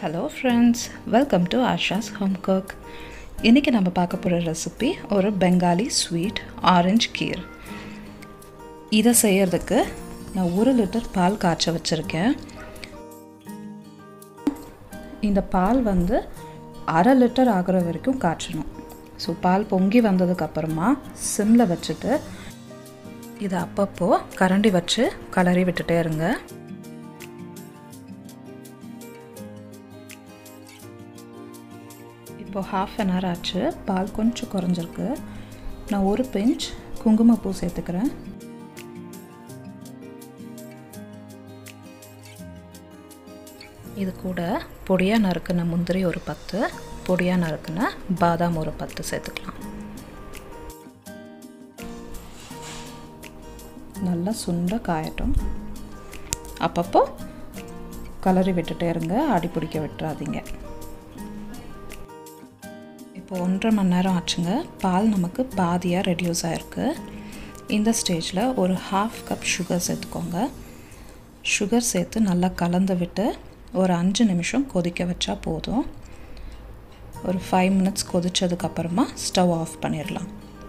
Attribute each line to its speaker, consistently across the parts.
Speaker 1: hello friends welcome to Asha's home cook இன்றைக்கி நம்ம பார்க்க போகிற ரெசிபி ஒரு பெங்காலி ஸ்வீட் ஆரஞ்சு கீர் இதை செய்யறதுக்கு நான் ஒரு லிட்டர் பால் காய்ச்ச வச்சுருக்கேன் இந்த பால் வந்து அரை லிட்டர் ஆகிற வரைக்கும் காய்ச்சணும் ஸோ பால் பொங்கி வந்ததுக்கப்புறமா சிம்மில் வச்சுட்டு இதை அப்பப்போ கரண்டி வச்சு கலரி விட்டுட்டே இருங்க இப்போது ஹாஃப் அன் ஹவர் ஆச்சு பால் கொஞ்சம் குறைஞ்சிருக்கு நான் ஒரு பிஞ்ச் குங்குமப்பூ சேர்த்துக்கிறேன் இது கூட பொடியாக நறுக்குன முந்திரி ஒரு பத்து பொடியாக நறுக்குன பாதாம் ஒரு பத்து சேர்த்துக்கலாம் நல்லா சுண்ட காயட்டும் அப்பப்போ கலரி விட்டுட்டே இருங்க அடி பிடிக்க விட்டுறாதீங்க இப்போ ஒன்றரை மணி நேரம் ஆச்சுங்க பால் நமக்கு பாதியாக ரெடியூஸ் ஆகிருக்கு இந்த ஸ்டேஜில் ஒரு ஹாஃப் கப் சுகர் சேர்த்துக்கோங்க சுகர் சேர்த்து நல்லா கலந்து விட்டு ஒரு அஞ்சு நிமிஷம் கொதிக்க வச்சா போதும் ஒரு ஃபைவ் மினிட்ஸ் கொதித்ததுக்கப்புறமா ஸ்டவ் ஆஃப் பண்ணிடலாம்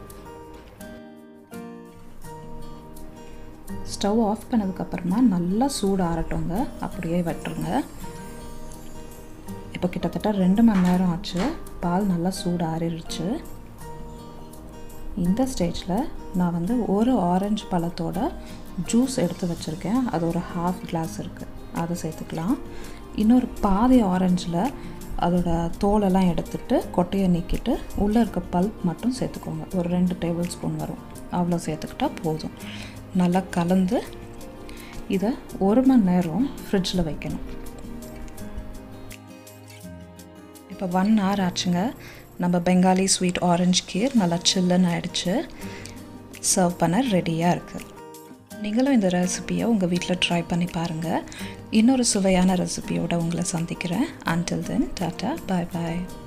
Speaker 1: ஸ்டவ் ஆஃப் பண்ணதுக்கப்புறமா நல்லா சூடு ஆறட்டோங்க அப்படியே வெட்டுருங்க இப்போ கிட்டத்தட்ட ரெண்டு மணி நேரம் ஆச்சு பால் நல்லா சூடு ஆறிடுச்சு இந்த ஸ்டேஜில் நான் வந்து ஒரு ஆரஞ்சு பழத்தோட ஜூஸ் எடுத்து வச்சுருக்கேன் அது ஒரு ஹாஃப் கிளாஸ் இருக்குது அதை சேர்த்துக்கலாம் இன்னொரு பாதி ஆரஞ்சில் அதோட தோலெல்லாம் எடுத்துட்டு கொட்டையை நீக்கிட்டு உள்ளே இருக்க பல்ப் மட்டும் சேர்த்துக்கோங்க ஒரு ரெண்டு டேபிள் ஸ்பூன் வரும் அவ்வளோ சேர்த்துக்கிட்டா போதும் நல்லா கலந்து இதை ஒரு மணி நேரம் ஃப்ரிட்ஜில் வைக்கணும் இப்போ ஒன் ஹவர் ஆச்சுங்க நம்ம பெங்காலி ஸ்வீட் ஆரஞ்சு கீர் நல்லா சில்லுன்னு ஆயிடுச்சு சர்வ் பண்ண ரெடியாக இருக்குது நீங்களும் இந்த ரெசிப்பியை உங்கள் வீட்டில் ட்ரை பண்ணி பாருங்கள் இன்னொரு சுவையான ரெசிபியோடு உங்களை சந்திக்கிறேன் அன்டில் தென் டாட்டா பாய் பாய்